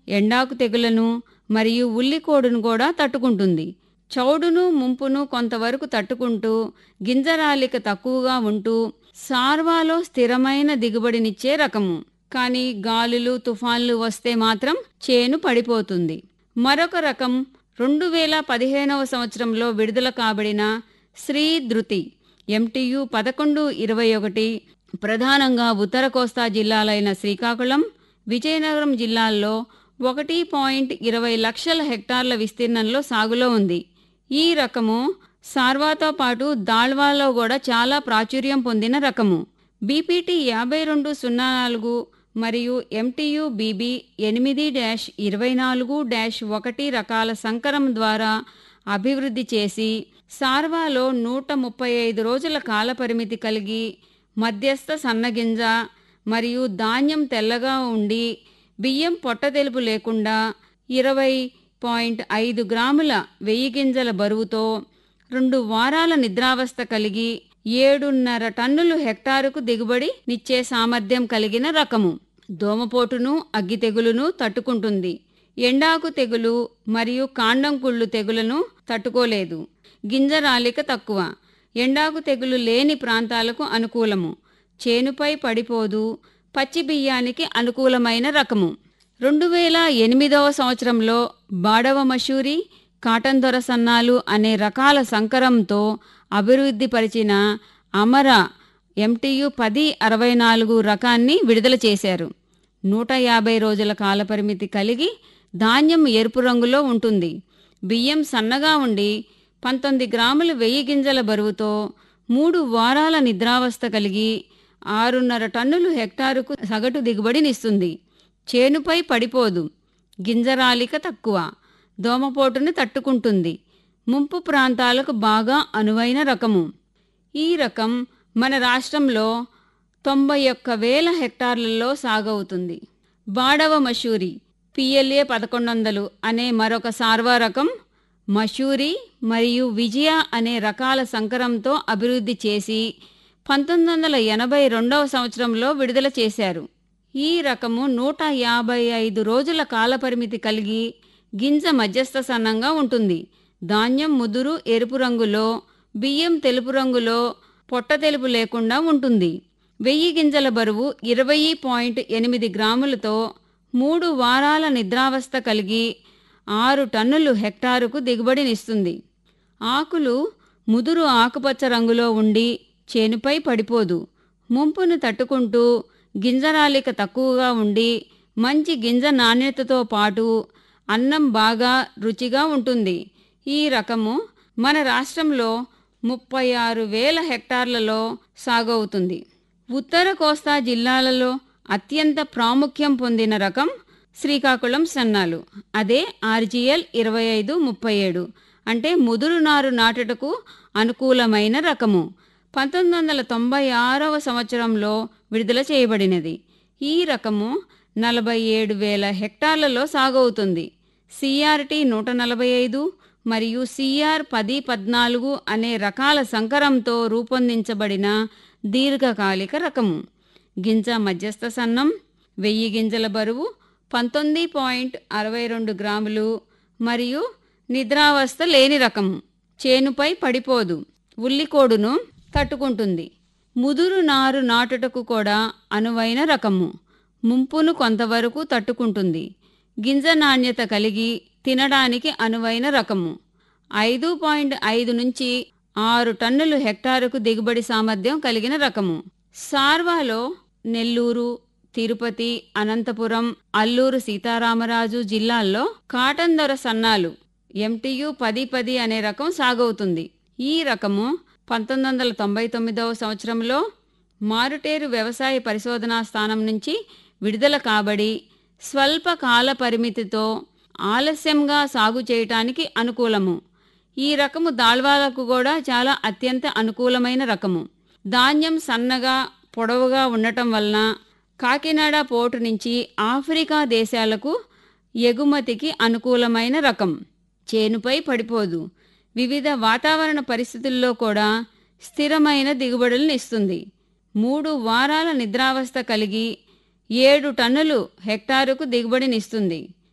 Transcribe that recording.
ఎండాకు తెగులను మరియు ఉల్లికోడును కూడా తట్టుకుంటుంది చౌడును ముంపును కొంతవరకు తట్టుకుంటూ గింజరాలిక తక్కువగా ఉంటూ సార్వాలో స్థిరమైన దిగుబడినిచ్చే రకము కానీ గాలులు తుఫాన్లు వస్తే మాత్రం చేను పడిపోతుంది మరొక రకం రెండు వేల పదిహేనవ సంవత్సరంలో విడుదల కాబడిన శ్రీ ధృతి ఎంటియు పదకొండు ఇరవై ఒకటి ప్రధానంగా ఉత్తర కోస్తా జిల్లాలైన శ్రీకాకుళం విజయనగరం జిల్లాల్లో ఒకటి పాయింట్ ఇరవై లక్షల హెక్టార్ల విస్తీర్ణంలో సాగులో ఉంది ఈ రకము సార్వాతో పాటు దాళ్వాలో కూడా చాలా ప్రాచుర్యం పొందిన రకము బీపీటీ యాభై రెండు సున్నా నాలుగు మరియు ఎంటీయు బీబీ ఎనిమిది డాష్ ఇరవై నాలుగు డాష్ ఒకటి రకాల సంకరం ద్వారా అభివృద్ధి చేసి సార్వాలో నూట ముప్పై ఐదు రోజుల కాలపరిమితి కలిగి మధ్యస్థ సన్నగింజ మరియు ధాన్యం తెల్లగా ఉండి బియ్యం పొట్ట తెలుపు లేకుండా ఇరవై పాయింట్ ఐదు గ్రాముల వెయ్యి గింజల బరువుతో రెండు వారాల నిద్రావస్థ కలిగి ఏడున్నర టన్నులు హెక్టారుకు దిగుబడి నిచ్చే సామర్థ్యం కలిగిన రకము దోమపోటును అగ్గి తెగులును తట్టుకుంటుంది ఎండాకు తెగులు మరియు కాండం కుళ్ళు తెగులను తట్టుకోలేదు గింజరాలిక తక్కువ ఎండాకు తెగులు లేని ప్రాంతాలకు అనుకూలము చేనుపై పడిపోదు పచ్చి బియ్యానికి అనుకూలమైన రకము రెండు వేల ఎనిమిదవ సంవత్సరంలో బాడవ మషూరి కాటన్ దొర సన్నాలు అనే రకాల సంకరంతో అభివృద్ధి పరిచిన అమర ఎంటియు పది అరవై నాలుగు రకాన్ని విడుదల చేశారు నూట యాభై రోజుల కాలపరిమితి కలిగి ధాన్యం ఎరుపు రంగులో ఉంటుంది బియ్యం సన్నగా ఉండి పంతొమ్మిది గ్రాముల వెయ్యి గింజల బరువుతో మూడు వారాల నిద్రావస్థ కలిగి ఆరున్నర టన్నులు హెక్టారుకు సగటు దిగుబడినిస్తుంది చేనుపై పడిపోదు గింజరాలిక తక్కువ దోమపోటును తట్టుకుంటుంది ముంపు ప్రాంతాలకు బాగా అనువైన రకము ఈ రకం మన రాష్ట్రంలో తొంభై ఒక్క వేల హెక్టార్లలో సాగవుతుంది బాడవ మషూరి పిఎల్ఏ పదకొండు వందలు అనే మరొక సార్వా రకం మషూరి మరియు విజయ అనే రకాల సంకరంతో అభివృద్ధి చేసి పంతొమ్మిది వందల ఎనభై రెండవ సంవత్సరంలో విడుదల చేశారు ఈ రకము నూట యాభై ఐదు రోజుల కాలపరిమితి కలిగి గింజ మధ్యస్థ సన్నంగా ఉంటుంది ధాన్యం ముదురు ఎరుపు రంగులో బియ్యం తెలుపు రంగులో పొట్ట తెలుపు లేకుండా ఉంటుంది వెయ్యి గింజల బరువు ఇరవై పాయింట్ ఎనిమిది గ్రాములతో మూడు వారాల నిద్రావస్థ కలిగి ఆరు టన్నులు హెక్టారుకు దిగుబడినిస్తుంది ఆకులు ముదురు ఆకుపచ్చ రంగులో ఉండి చేనుపై పడిపోదు ముంపును తట్టుకుంటూ గింజరాలిక తక్కువగా ఉండి మంచి గింజ నాణ్యతతో పాటు అన్నం బాగా రుచిగా ఉంటుంది ఈ రకము మన రాష్ట్రంలో ముప్పై ఆరు వేల హెక్టార్లలో సాగవుతుంది ఉత్తర కోస్తా జిల్లాలలో అత్యంత ప్రాముఖ్యం పొందిన రకం శ్రీకాకుళం సన్నాలు అదే ఆర్జిఎల్ ఇరవై ఐదు ముప్పై ఏడు అంటే ముదురు నారు నాటుటకు అనుకూలమైన రకము పంతొమ్మిది వందల తొంభై ఆరవ సంవత్సరంలో విడుదల చేయబడినది ఈ రకము నలభై ఏడు వేల హెక్టార్లలో సాగవుతుంది సిఆర్టీ నూట నలభై ఐదు మరియు సిఆర్ పది పద్నాలుగు అనే రకాల సంకరంతో రూపొందించబడిన దీర్ఘకాలిక రకము గింజ మధ్యస్థ సన్నం వెయ్యి గింజల బరువు పంతొమ్మిది పాయింట్ అరవై రెండు గ్రాములు మరియు నిద్రావస్థ లేని రకము చేనుపై పడిపోదు ఉల్లికోడును తట్టుకుంటుంది ముదురు నారు నాటుటకు కూడా అనువైన రకము ముంపును కొంతవరకు తట్టుకుంటుంది గింజ నాణ్యత కలిగి తినడానికి అనువైన రకము ఐదు పాయింట్ ఐదు నుంచి ఆరు టన్నులు హెక్టారుకు దిగుబడి సామర్థ్యం కలిగిన రకము సార్వాలో నెల్లూరు తిరుపతి అనంతపురం అల్లూరు సీతారామరాజు జిల్లాల్లో కాటన్ దొర సన్నాలు ఎంటియు పది పది అనే రకం సాగవుతుంది ఈ రకము పంతొమ్మిది వందల తొంభై తొమ్మిదవ సంవత్సరంలో మారుటేరు వ్యవసాయ పరిశోధనా స్థానం నుంచి విడుదల కాబడి స్వల్ప కాల పరిమితితో ఆలస్యంగా సాగు చేయటానికి అనుకూలము ఈ రకము దాళ్వాలకు కూడా చాలా అత్యంత అనుకూలమైన రకము ధాన్యం సన్నగా పొడవుగా ఉండటం వలన కాకినాడ పోర్టు నుంచి ఆఫ్రికా దేశాలకు ఎగుమతికి అనుకూలమైన రకం చేనుపై పడిపోదు వివిధ వాతావరణ పరిస్థితుల్లో కూడా స్థిరమైన దిగుబడులను ఇస్తుంది మూడు వారాల నిద్రావస్థ కలిగి ఏడు టన్నులు హెక్టారుకు దిగుబడినిస్తుంది